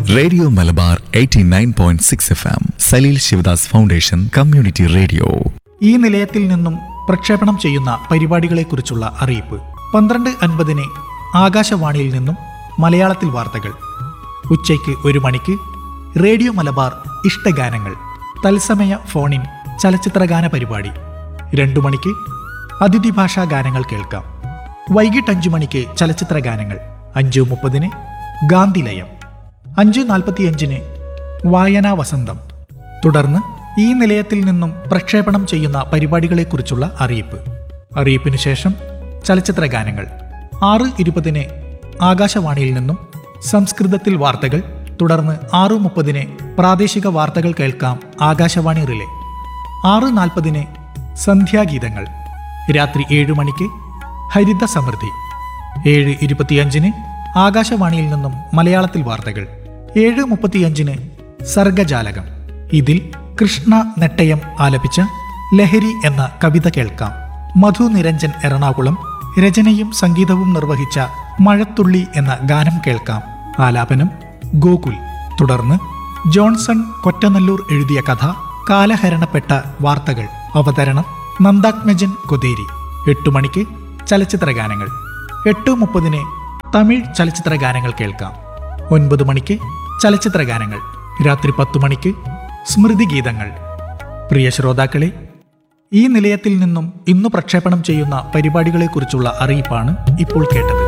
radio Malabar 89.6 F M Saleel Sivadas foundation community radio ഈ നിലയത്തിൽ നിന്നും പ്രക്ഷേപണം ചെയ്യുന്ന പരിപാടികളെക്കുറിച്ചുള്ള അറിയിപ്പ് പന്ത്രണ്ട് അൻപതിന് ആകാശവാണിയിൽ നിന്നും മലയാളത്തിൽ വാർത്തകൾ ഉച്ചയ്ക്ക് ഒരു മണിക്ക് റേഡിയോ മലബാർ ഇഷ്ടഗാനങ്ങൾ തത്സമയ ഫോണിൻ ചലച്ചിത്രഗാന പരിപാടി രണ്ടു മണിക്ക് അതിഥി ഭാഷാ ഗാനങ്ങൾ കേൾക്കാം വൈകിട്ട് അഞ്ചു മണിക്ക് ചലച്ചിത്ര ഗാനങ്ങൾ അഞ്ചു മുപ്പതിന് ഗാന്ധിലയം അഞ്ച് നാൽപ്പത്തിയഞ്ചിന് വായനാ വസന്തം തുടർന്ന് ഈ നിലയത്തിൽ നിന്നും പ്രക്ഷേപണം ചെയ്യുന്ന പരിപാടികളെക്കുറിച്ചുള്ള അറിയിപ്പ് അറിയിപ്പിനു ശേഷം ചലച്ചിത്ര ഗാനങ്ങൾ ആറ് ഇരുപതിന് ആകാശവാണിയിൽ നിന്നും സംസ്കൃതത്തിൽ വാർത്തകൾ തുടർന്ന് ആറ് മുപ്പതിന് പ്രാദേശിക വാർത്തകൾ കേൾക്കാം ആകാശവാണി റിലേ ആറ് നാൽപ്പതിന് സന്ധ്യാഗീതങ്ങൾ രാത്രി ഏഴ് മണിക്ക് ഹരിത സമൃദ്ധി ഏഴ് ഇരുപത്തിയഞ്ചിന് ആകാശവാണിയിൽ നിന്നും മലയാളത്തിൽ വാർത്തകൾ ഏഴ് മുപ്പത്തിയഞ്ചിന് സർഗജാലകം ഇതിൽ കൃഷ്ണ നെട്ടയം ആലപിച്ച ലഹരി എന്ന കവിത കേൾക്കാം മധു നിരഞ്ജൻ എറണാകുളം രചനയും സംഗീതവും നിർവഹിച്ച മഴത്തുള്ളി എന്ന ഗാനം കേൾക്കാം ആലാപനം ഗോകുൽ തുടർന്ന് ജോൺസൺ കൊറ്റനല്ലൂർ എഴുതിയ കഥ കാലഹരണപ്പെട്ട വാർത്തകൾ അവതരണം നന്ദാത്മജൻ കൊതേരി എട്ടു മണിക്ക് ചലച്ചിത്ര ഗാനങ്ങൾ എട്ട് മുപ്പതിന് തമിഴ് ചലച്ചിത്ര ഗാനങ്ങൾ കേൾക്കാം ഒൻപത് മണിക്ക് ചലച്ചിത്ര ഗാനങ്ങൾ രാത്രി പത്തു മണിക്ക് സ്മൃതി ഗീതങ്ങൾ പ്രിയ ശ്രോതാക്കളെ ഈ നിലയത്തിൽ നിന്നും ഇന്ന് പ്രക്ഷേപണം ചെയ്യുന്ന പരിപാടികളെക്കുറിച്ചുള്ള അറിയിപ്പാണ് ഇപ്പോൾ കേട്ടത്